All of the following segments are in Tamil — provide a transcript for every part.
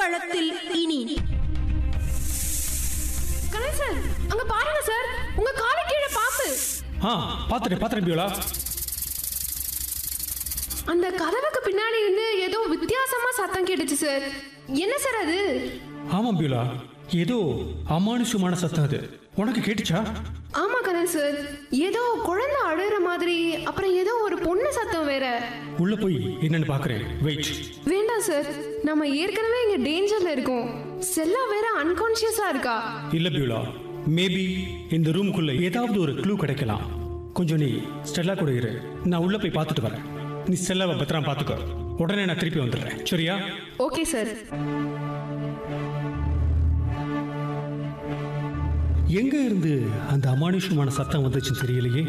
களத்தில் இனி கணேஷ் சார் அங்க பாருங்க சார் உங்க காலு கீழே பாம்பு ஆ பார்த்துட்டேன் பார்த்துட்டேன் பியோலா அந்த கதவுக்கு பின்னாடி இருந்து ஏதோ வித்தியாசமா சத்தம் கேட்டுச்சு சார் என்ன சார் அது ஆமாம் பியோலா ஏதோ அமானுஷமான சத்தம் அது உனக்கு கேட்டுச்சா ஆமா கணேஷ் சார் ஏதோ குழந்தை அழுகிற மாதிரி அப்புறம் ஏதோ ஒரு பொண்ணு சத்தம் வேற உள்ள போய் என்னன்னு பார்க்குறேன் வெயிட் வேண்டாம் சார் நம்ம ஏற்கனவே இங்க டேஞ்சர்ல இருக்கோம் செல்லா வேற அன்கான்ஷியஸா இருக்கா இல்ல பியூலா மேபி இந்த ரூம்குள்ள ஏதாவது ஒரு க்ளூ கிடைக்கலாம் கொஞ்சம் நீ ஸ்டெல்லா கூட இரு நான் உள்ள போய் பார்த்துட்டு வரேன் நீ ஸ்டெல்லாவை பத்திரம் பார்த்துக்கோ உடனே நான் திருப்பி வந்துடுறேன் சரியா ஓகே சார் எங்க இருந்து அந்த அமானுஷமான சத்தம் வந்துச்சுன்னு தெரியலையே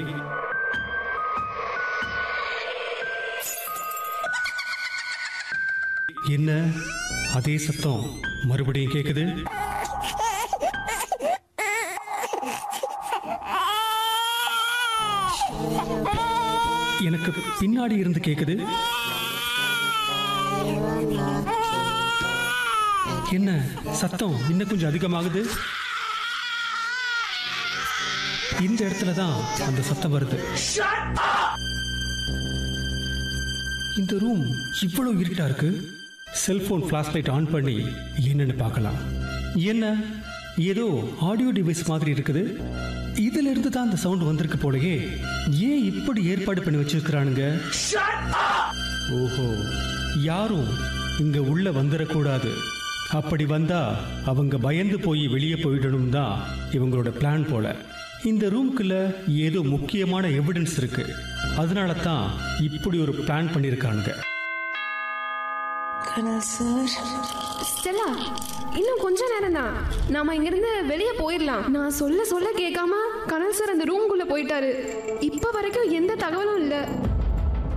என்ன அதே சத்தம் மறுபடியும் கேக்குது எனக்கு பின்னாடி இருந்து கேக்குது என்ன சத்தம் இன்னும் கொஞ்சம் அதிகமாகுது இந்த இடத்துல தான் அந்த சத்தம் வருது இந்த ரூம் இவ்வளவு இருட்டா இருக்கு செல்போன் ஃபிளாஷ் லைட் ஆன் பண்ணி என்னன்னு பார்க்கலாம் என்ன ஏதோ ஆடியோ டிவைஸ் மாதிரி இருக்குது இதுல இருந்து தான் அந்த சவுண்ட் வந்திருக்கு போலயே ஏன் இப்படி ஏற்பாடு பண்ணி வச்சிருக்கிறானுங்க ஓஹோ யாரும் இங்க உள்ள வந்துடக்கூடாது அப்படி வந்தா அவங்க பயந்து போய் வெளியே போயிடணும் தான் இவங்களோட பிளான் போல இந்த ரூம்குள்ள ஏதோ முக்கியமான எவிடன்ஸ் இருக்கு அதனால தான் இப்படி ஒரு பிளான் பண்ணியிருக்கானுங்க கனல் சார் ஸ்டெல்லா இன்னும் கொஞ்ச நேரம் தான் நாம இங்கிருந்து வெளியே போயிடலாம் நான் சொல்ல சொல்ல கேட்காம கனல் சார் அந்த ரூம்குள்ள போயிட்டாரு இப்ப வரைக்கும் எந்த தகவலும் இல்ல